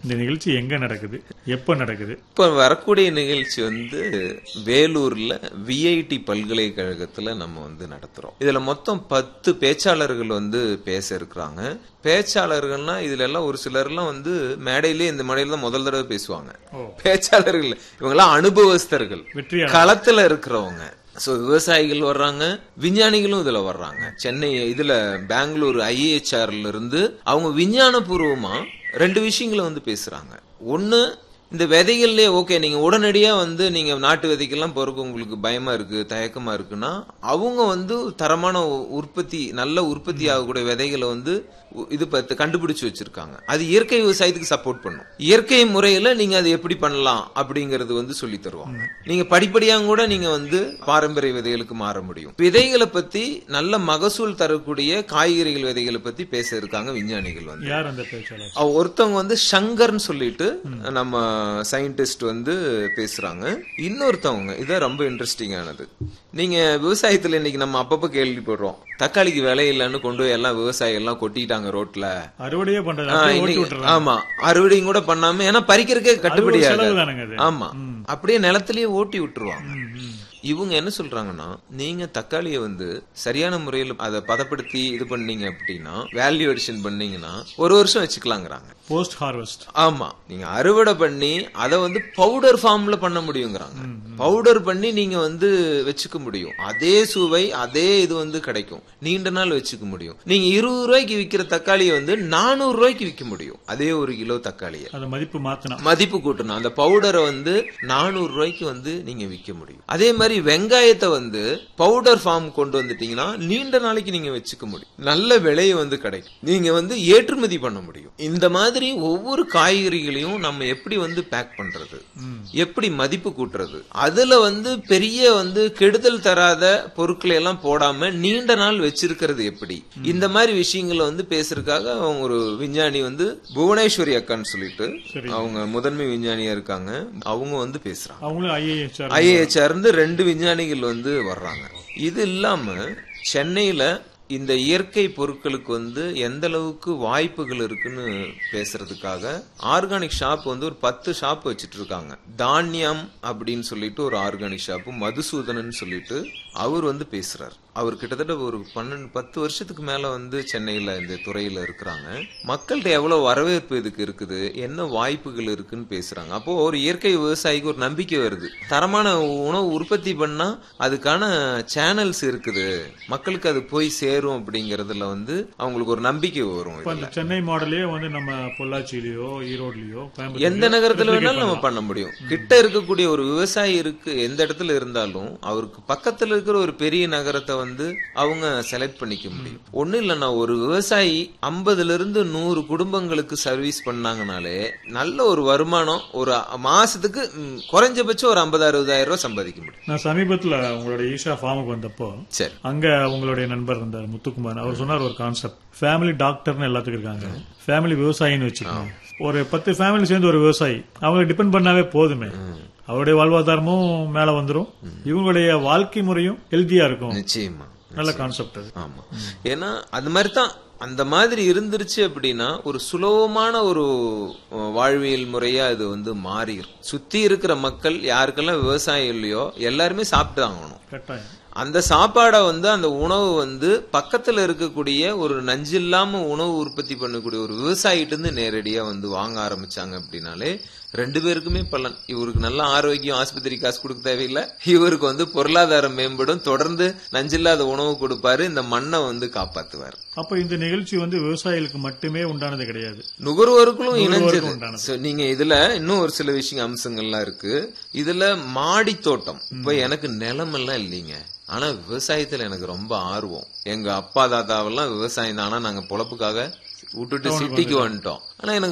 இந்த நிகழ்ச்சி எங்க நடக்குது எப்ப நடக்குது இப்ப வரக்கூடிய நிகழ்ச்சி வந்து வேலூர்ல விஐடி பல்கலைக்கழகத்துல நம்ம வந்து நடத்துறோம் இதுல மொத்தம் பத்து பேச்சாளர்கள் வந்து பேச இருக்கிறாங்க பேச்சாளர்கள்னா இதுல எல்லாம் ஒரு சிலர்லாம் வந்து மேடையிலே இந்த மேடையில தான் முதல் தடவை பேசுவாங்க பேச்சாளர்கள் இவங்கெல்லாம் அனுபவஸ்தர்கள் வெற்றியாளர். களத்துல இருக்கிறவங்க சோ விவசாயிகள் வர்றாங்க விஞ்ஞானிகளும் இதுல வர்றாங்க சென்னை இதுல பெங்களூர் ஐஏஹெச்ஆர்ல இருந்து அவங்க விஞ்ஞான பூர்வமா ரெண்டு விஷயங்களை வந்து பேசுறாங்க ஒண்ணு இந்த விதைகள்லயே ஓகே நீங்க உடனடியா வந்து நீங்க நாட்டு விதைக்கெல்லாம் போறதுக்கு உங்களுக்கு பயமா இருக்கு தயக்கமா இருக்குன்னா அவங்க வந்து தரமான உ- உற்பத்தி நல்ல உற்பத்தி ஆகக்கூடிய விதைகளை வந்து உ- இது பத்து கண்டுபிடிச்சு வச்சிருக்காங்க அது இயற்கை விவசாயத்துக்கு சப்போர்ட் பண்ணும் இயற்கை முறையில நீங்க அதை எப்படி பண்ணலாம் அப்படிங்கறது வந்து சொல்லி தருவாங்க நீங்க படிப்படியா கூட நீங்க வந்து பாரம்பரிய விதைகளுக்கு மாற முடியும் விதைகளை பத்தி நல்ல மகசூல் தரக்கூடிய காய்கறிகள் விதைகளை பத்தி பேச இருக்காங்க விஞ்ஞானிகள் வந்து யார் அந்த பேச்சாளர் அவ- ஒருத்தவங்க வந்து சங்கர்னு சொல்லிட்டு நம்ம சயின்டிஸ்ட் வந்து பேசுறாங்க இன்னொருத்தவங்க இதான் ரொம்ப இன்ட்ரெஸ்டிங்கானது நீங்க விவசாயத்துல இன்னைக்கு நம்ம அப்பப்ப கேள்விப்படுறோம் தக்காளிக்கு விலை இல்லைன்னு கொண்டு போய் எல்லாம் விவசாயி எல்லாம் கொட்டிட்டாங்க ரோட்ல அறுவடையே பண்றது ஆ, அப்படியே ஓட்டி இன்னைக்கு- விட்டுறாங்க ஆமா அறுவடையும் கூட பண்ணாம ஏன்னா பறிக்கிறதுக்கே கட்டுப்படி அது ஒரு செலவு ஆகாது. தானங்க அது. ஆமா அப்படியே நிலத்திலேயே ஓட்டி விட்டுருவாங்க இவங்க என்ன சொல்றாங்கன்னா நீங்க தக்காளியை வந்து சரியான முறையில் அதை பதப்படுத்தி இது பண்ணீங்க அப்படின்னா வேல்யூ அடிஷன் பண்ணீங்கன்னா ஒரு வருஷம் வச்சுக்கலாங்கிறாங்க போஸ்ட் ஹார்வெஸ்ட் ஆமா நீங்க அறுவடை பண்ணி அதை வந்து பவுடர் ஃபார்ம்ல பண்ண முடியுங்கிறாங்க பவுடர் பண்ணி நீங்க வந்து வச்சுக்க முடியும் அதே சுவை அதே இது வந்து கிடைக்கும் நீண்ட நாள் வச்சுக்க முடியும் நீங்க இருபது ரூபாய்க்கு விக்கிற தக்காளியை வந்து நானூறு ரூபாய்க்கு விற்க முடியும் அதே ஒரு கிலோ தக்காளியை அதை மதிப்பு மாத்தணும் மதிப்பு கூட்டணும் அந்த பவுடரை வந்து நானூறு ரூபாய்க்கு வந்து நீங்க விற்க முடியும் அதே மாதிரி வெங்காயத்தை வந்து பவுடர் ஃபார்ம் கொண்டு வந்துட்டீங்கன்னா நீண்ட நாளைக்கு நீங்க வச்சுக்க முடியும் நல்ல விலையை வந்து கிடைக்கும் நீங்க வந்து ஏற்றுமதி பண்ண முடியும் இந்த மாதிரி ஒவ்வொரு காய்கறிகளையும் நம்ம எப்படி வந்து பேக் பண்றது எப்படி மதிப்பு கூட்டுறது அதுல வந்து பெரிய வந்து கெடுதல் தராத பொருட்களை எல்லாம் போடாம நீண்ட நாள் வச்சிருக்கிறது எப்படி இந்த மாதிரி விஷயங்களை வந்து பேசுறதுக்காக அவங்க ஒரு விஞ்ஞானி வந்து புவனேஸ்வரி அக்கான்னு சொல்லிட்டு அவங்க முதன்மை விஞ்ஞானியா இருக்காங்க அவங்க வந்து பேசுறாங்க அவங்களும் ஐஏஎஸ் ஐஏஹெச்ஆர் இருந்து ரெண்டு விஞ்ஞானிகள் வந்து வர்றாங்க இது இல்லாம சென்னையில இந்த இயற்கை பொருட்களுக்கு வந்து எந்த அளவுக்கு வாய்ப்புகள் இருக்குன்னு பேசுறதுக்காக ஆர்கானிக் ஷாப் வந்து ஒரு பத்து ஷாப் வச்சிட்டு இருக்காங்க தானியம் அப்படின்னு சொல்லிட்டு ஒரு ஆர்கானிக் ஷாப் மதுசூதனன் சொல்லிட்டு அவர் வந்து பேசுறார் அவர் கிட்டத்தட்ட ஒரு பன்னெண்டு பத்து வருஷத்துக்கு மேல வந்து சென்னையில இந்த துறையில இருக்கிறாங்க மக்கள்கிட்ட எவ்வளவு வரவேற்பு இதுக்கு இருக்குது என்ன வாய்ப்புகள் இருக்குன்னு பேசுறாங்க அப்போ ஒரு இயற்கை விவசாயிக்கு ஒரு நம்பிக்கை வருது தரமான உணவு உற்பத்தி பண்ணா அதுக்கான சேனல்ஸ் இருக்குது மக்களுக்கு அது போய் சேரும் அப்படிங்கறதுல வந்து அவங்களுக்கு ஒரு நம்பிக்கை வரும் இப்ப இதுல. அந்த சென்னை மாடலே வந்து நம்ம பொள்ளாச்சியிலயோ ஈரோட்லயோ கோயம்புத்தூர்லயோ எந்த நகரத்துல replicate வேணாலும் நம்ம பண்ணலாம். பண்ண முடியும் கிட்ட இருக்கக்கூடிய ஒரு விவசாயி இருக்கு எந்த இடத்துல இருந்தாலும் அவருக்கு பக்கத்துல இருக்கிற ஒரு பெரிய நகரத்தை வந்து அவங்க செலக்ட் பண்ணிக்க முடியும் ஒண்ணு இல்லைன்னா ஒரு விவசாயி ஐம்பதுல இருந்து நூறு குடும்பங்களுக்கு சர்வீஸ் பண்ணாங்கனாலே நல்ல ஒரு வருமானம் ஒரு மாசத்துக்கு ம், குறைஞ்சபட்சம் ஒரு ஐம்பது அறுபதாயிரம் ரூபாய் சம்பாதிக்க முடியும் நான் சமீபத்துல உங்களோட ஈஷா ஃபார்முக்கு வந்தப்போ சரி அங்க உங்களுடைய நண்பர் இருந்தார் முத்துக்குமார் அவர் சொன்னார் ஒரு கான்செப்ட் ஃபேமிலி டாக்டர்னு எல்லாத்துக்கும் இருக்காங்க ஃபேமிலி விவசாயின்னு வச்சுக்கோங்க ஒரு பத்து ஃபேமிலி சேர்ந்து ஒரு விவசாயி அவங்க டிபெண்ட் பண்ணாவே போதுமே அவருடைய வாழ்வாதாரமும் மேல வந்துரும் இவங்களுடைய வாழ்க்கை முறையும் ஹெல்த்தியா இருக்கும் நிச்சயமா நல்ல கான்செப்ட் அது ஆமா ஏன்னா அது மாதிரி தான் அந்த மாதிரி இருந்துருச்சு அப்படின்னா ஒரு சுலபமான ஒரு அஹ், வாழ்வியல் முறையா இது வந்து மாறிடும் சுத்தி இருக்கிற மக்கள் யாருக்கெல்லாம் விவசாயம் இல்லையோ எல்லாருமே சாப்பிட்டு தான் ஆகணும் கட்டாயம் அந்த சாப்பாடை வந்து அந்த உணவு வந்து பக்கத்துல இருக்கக்கூடிய ஒரு நஞ்சில்லாம உணவு உற்பத்தி பண்ணக்கூடிய ஒரு விவசாயிட்டு இருந்து நேரடியா வந்து வாங்க ஆரம்பிச்சாங்க அப்படின்னாலே ரெண்டு பேருக்குமே பலன் இவருக்கு நல்ல ஆரோக்கியம் ஆஸ்பத்திரி காசு கொடுக்க தேவையில்லை இவருக்கு வந்து பொருளாதாரம் மேம்படும் தொடர்ந்து நஞ்சில்லாத உணவு கொடுப்பாரு இந்த மண்ணை வந்து காப்பாத்துவார் அப்ப இந்த நிகழ்ச்சி வந்து விவசாயிகளுக்கு மட்டுமே உண்டானது கிடையாது நுகர்வோருக்கும் இணைஞ்சது உண்டானது. So, நீங்க இதுல இன்னும் ஒரு சில விஷயம் அம்சங்கள்லாம் இருக்கு இதுல மாடி தோட்டம் இப்ப எனக்கு நிலம் எல்லாம் இல்லைங்க ஆனா விவசாயத்துல எனக்கு ரொம்ப ஆர்வம் எங்க அப்பா தாத்தாவெல்லாம் விவசாயம் தான் ஆனா நாங்க பொழப்புக்காக விட்டுட்டு சிட்டிக்கு வந்துட்டோம் ஆனா எனக்கு